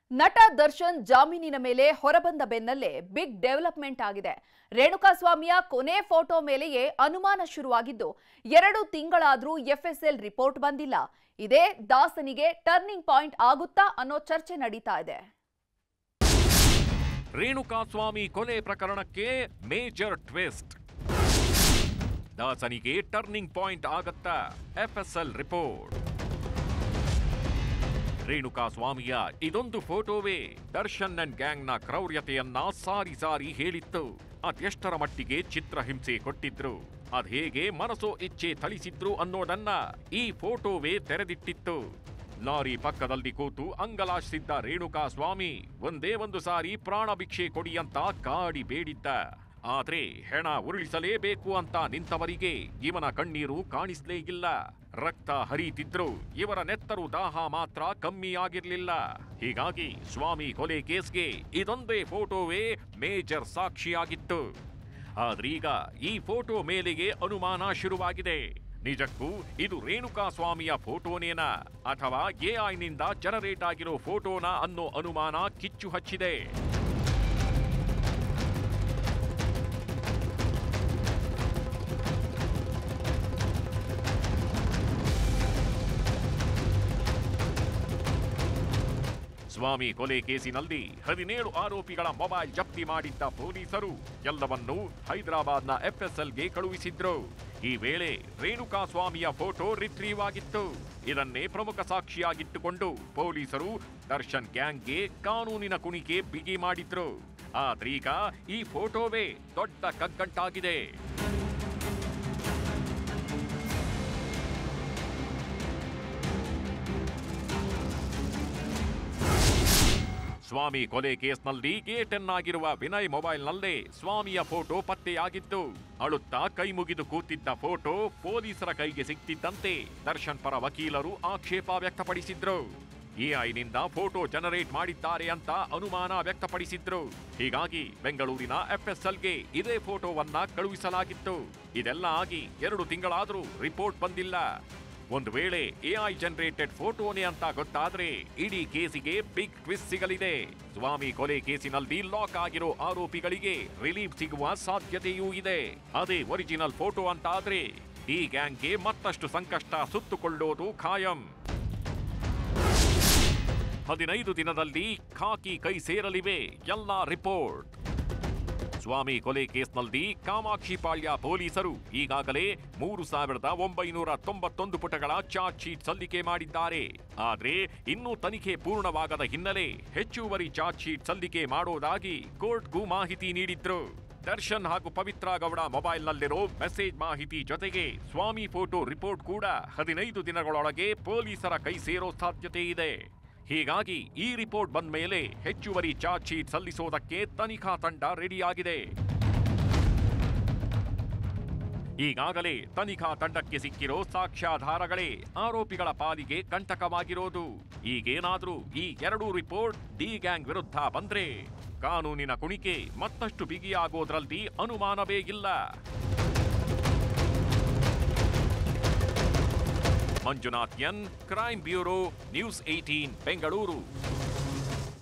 ನಟ ದರ್ಶನ್ ಜಾಮೀನಿನ ಮೇಲೆ ಹೊರಬಂದ ಬೆನ್ನಲ್ಲೇ ಬಿಗ್ ಡೆವಲಪ್ಮೆಂಟ್ ಆಗಿದೆ ರೇಣುಕಾಸ್ವಾಮಿಯ ಕೊನೆ ಫೋಟೋ ಮೇಲೆಯೇ ಅನುಮಾನ ಶುರುವಾಗಿದ್ದು ಎರಡು ತಿಂಗಳಾದ್ರೂ ಎಫ್ಎಸ್ಎಲ್ ರಿಪೋರ್ಟ್ ಬಂದಿಲ್ಲ ಇದೇ ದಾಸನಿಗೆ ಟರ್ನಿಂಗ್ ಪಾಯಿಂಟ್ ಆಗುತ್ತಾ ಅನ್ನೋ ಚರ್ಚೆ ನಡೀತಾ ಇದೆ ರೇಣುಕಾಸ್ವಾಮಿ ಕೊಲೆ ಪ್ರಕರಣಕ್ಕೆ ಮೇಜರ್ ಟ್ವಿಸ್ಟ್ ದಾಸನಿಗೆ ಟರ್ನಿಂಗ್ ಪಾಯಿಂಟ್ ಆಗತ್ತಾ ಎಫ್ಎಸ್ಎಲ್ ರಿಪೋರ್ಟ್ ರೇಣುಕಾಸ್ವಾಮಿಯ ಇದೊಂದು ಫೋಟೋವೇ ದರ್ಶನ್ ಅಂಡ್ ಗ್ಯಾಂಗ್ನ ಕ್ರೌರ್ಯತೆಯನ್ನ ಸಾರಿ ಸಾರಿ ಹೇಳಿತ್ತು ಅದೆಷ್ಟರ ಮಟ್ಟಿಗೆ ಚಿತ್ರಹಿಂಸೆ ಕೊಟ್ಟಿದ್ರು ಅದ್ಹೇಗೆ ಮನಸೋ ಇಚ್ಛೆ ಥಳಿಸಿದ್ರು ಅನ್ನೋದನ್ನ ಈ ಫೋಟೋವೇ ತೆರೆದಿಟ್ಟಿತ್ತು ಲಾರಿ ಪಕ್ಕದಲ್ಲಿ ಕೂತು ಅಂಗಲಾಚಿಸಿದ್ದ ರೇಣುಕಾ ಸ್ವಾಮಿ ಒಂದೇ ಒಂದು ಸಾರಿ ಪ್ರಾಣ ಭಿಕ್ಷೆ ಕೊಡಿ ಅಂತ ಕಾಡಿ ಬೇಡಿದ್ದ ಆದ್ರೆ ಹೆಣ ಉರುಳಿಸಲೇಬೇಕು ಅಂತ ನಿಂತವರಿಗೆ ಇವನ ಕಣ್ಣೀರು ಕಾಣಿಸ್ಲೇ ಇಲ್ಲ ರಕ್ತ ಹರಿತಿದ್ರು ಇವರ ನೆತ್ತರು ದಾಹ ಮಾತ್ರ ಕಮ್ಮಿ ಆಗಿರ್ಲಿಲ್ಲ ಹೀಗಾಗಿ ಸ್ವಾಮಿ ಕೊಲೆ ಕೇಸ್ಗೆ ಇದೊಂದೇ ಫೋಟೋವೇ ಮೇಜರ್ ಸಾಕ್ಷಿಯಾಗಿತ್ತು ಆದ್ರೀಗ ಈ ಫೋಟೋ ಮೇಲೆಗೆ ಅನುಮಾನ ಶುರುವಾಗಿದೆ ನಿಜಕ್ಕೂ ಇದು ರೇಣುಕಾ ಸ್ವಾಮಿಯ ಫೋಟೋನೇನಾ ಅಥವಾ ಎಐನಿಂದ ಜನರೇಟ್ ಆಗಿರೋ ಫೋಟೋನಾ ಅನ್ನೋ ಅನುಮಾನ ಕಿಚ್ಚು ಹಚ್ಚಿದೆ ಸ್ವಾಮಿ ಕೊಲೆ ಕೇಸಿನಲ್ಲಿ ಹದಿನೇಳು ಆರೋಪಿಗಳ ಮೊಬೈಲ್ ಜಪ್ತಿ ಮಾಡಿದ್ದ ಪೊಲೀಸರು ಎಲ್ಲವನ್ನೂ ಹೈದರಾಬಾದ್ನ ಎಫ್ಎಸ್ಎಲ್ಗೆ ಕಳುಹಿಸಿದ್ರು ಈ ವೇಳೆ ರೇಣುಕಾ ಸ್ವಾಮಿಯ ಫೋಟೋ ರಿಟ್ರೀವ್ ಆಗಿತ್ತು ಇದನ್ನೇ ಪ್ರಮುಖ ಸಾಕ್ಷಿಯಾಗಿಟ್ಟುಕೊಂಡು ಪೊಲೀಸರು ದರ್ಶನ್ ಗ್ಯಾಂಗ್ಗೆ ಕಾನೂನಿನ ಕುಣಿಕೆ ಬಿಗಿ ಮಾಡಿದ್ರು ಆದ್ರೀಗ ಈ ಫೋಟೋವೇ ದೊಡ್ಡ ಕಗ್ಗಂಟಾಗಿದೆ ಸ್ವಾಮಿ ಕೊಲೆ ಕೇಸ್ನಲ್ಲಿ ಗೇಟನ್ ಆಗಿರುವ ವಿನಯ್ ಮೊಬೈಲ್ನಲ್ಲೇ ಸ್ವಾಮಿಯ ಫೋಟೋ ಪತ್ತೆಯಾಗಿತ್ತು ಅಳುತ್ತಾ ಕೈ ಮುಗಿದು ಕೂತಿದ್ದ ಫೋಟೋ ಪೊಲೀಸರ ಕೈಗೆ ಸಿಕ್ತಿದ್ದಂತೆ ದರ್ಶನ್ ಪರ ವಕೀಲರು ಆಕ್ಷೇಪ ವ್ಯಕ್ತಪಡಿಸಿದ್ರು ಎಐನಿಂದ ಫೋಟೋ ಜನರೇಟ್ ಮಾಡಿದ್ದಾರೆ ಅಂತ ಅನುಮಾನ ವ್ಯಕ್ತಪಡಿಸಿದ್ರು ಹೀಗಾಗಿ ಬೆಂಗಳೂರಿನ ಎಫ್ಎಸ್ಎಲ್ಗೆ ಇದೇ ಫೋಟೋವನ್ನ ಕಳುಹಿಸಲಾಗಿತ್ತು ಇದೆಲ್ಲ ಆಗಿ ಎರಡು ತಿಂಗಳಾದ್ರೂ ರಿಪೋರ್ಟ್ ಬಂದಿಲ್ಲ ಒಂದು ವೇಳೆ ಎಐ ಜನರೇಟೆಡ್ ಫೋಟೋನೇ ಅಂತ ಗೊತ್ತಾದ್ರೆ ಇಡೀ ಕೇಸಿಗೆ ಬಿಗ್ ಟ್ವಿಸ್ಟ್ ಸಿಗಲಿದೆ ಸ್ವಾಮಿ ಕೊಲೆ ಕೇಸಿನಲ್ಲಿ ಲಾಕ್ ಆಗಿರೋ ಆರೋಪಿಗಳಿಗೆ ರಿಲೀಫ್ ಸಿಗುವ ಸಾಧ್ಯತೆಯೂ ಇದೆ ಅದೇ ಒರಿಜಿನಲ್ ಫೋಟೋ ಅಂತಾದ್ರೆ ಈ ಗ್ಯಾಂಗ್ಗೆ ಮತ್ತಷ್ಟು ಸಂಕಷ್ಟ ಸುತ್ತುಕೊಳ್ಳೋದು ಖಾಯಂ ಹದಿನೈದು ದಿನದಲ್ಲಿ ಖಾಕಿ ಕೈ ಸೇರಲಿವೆ ಎಲ್ಲ ರಿಪೋರ್ಟ್ ಸ್ವಾಮಿ ಕೊಲೆ ಕೇಸ್ನಲ್ಲಿ ಕಾಮಾಕ್ಷಿಪಾಳ್ಯ ಪೊಲೀಸರು ಈಗಾಗಲೇ ಮೂರು ಸಾವಿರದ ಒಂಬೈನೂರ ತೊಂಬತ್ತೊಂದು ಪುಟಗಳ ಚಾರ್ಜ್ ಶೀಟ್ ಸಲ್ಲಿಕೆ ಮಾಡಿದ್ದಾರೆ ಆದ್ರೆ ಇನ್ನೂ ತನಿಖೆ ಪೂರ್ಣವಾಗದ ಹಿನ್ನೆಲೆ ಹೆಚ್ಚುವರಿ ಚಾರ್ಜ್ ಶೀಟ್ ಸಲ್ಲಿಕೆ ಮಾಡೋದಾಗಿ ಕೋರ್ಟ್ಗೂ ಮಾಹಿತಿ ನೀಡಿದ್ರು ದರ್ಶನ್ ಹಾಗೂ ಪವಿತ್ರ ಗೌಡ ಮೊಬೈಲ್ನಲ್ಲಿರೋ ಮೆಸೇಜ್ ಮಾಹಿತಿ ಜೊತೆಗೆ ಸ್ವಾಮಿ ಫೋಟೋ ರಿಪೋರ್ಟ್ ಕೂಡ ಹದಿನೈದು ದಿನಗಳೊಳಗೆ ಪೊಲೀಸರ ಕೈ ಸೇರೋ ಸಾಧ್ಯತೆ ಇದೆ ಹೀಗಾಗಿ ಈ ರಿಪೋರ್ಟ್ ಬಂದ ಮೇಲೆ ಹೆಚ್ಚುವರಿ ಚಾರ್ಜ್ ಶೀಟ್ ಸಲ್ಲಿಸೋದಕ್ಕೆ ತನಿಖಾ ತಂಡ ರೆಡಿಯಾಗಿದೆ ಈಗಾಗಲೇ ತನಿಖಾ ತಂಡಕ್ಕೆ ಸಿಕ್ಕಿರೋ ಸಾಕ್ಷ್ಯಾಧಾರಗಳೇ ಆರೋಪಿಗಳ ಪಾಲಿಗೆ ಕಂಟಕವಾಗಿರೋದು ಈಗೇನಾದ್ರೂ ಈ ಎರಡೂ ರಿಪೋರ್ಟ್ ಡಿ ಗ್ಯಾಂಗ್ ವಿರುದ್ಧ ಬಂದ್ರೆ ಕಾನೂನಿನ ಕುಣಿಕೆ ಮತ್ತಷ್ಟು ಬಿಗಿಯಾಗೋದ್ರಲ್ಲಿ ಅನುಮಾನವೇ ಇಲ್ಲ Manjunath N crime bureau news eighteen Bengaluru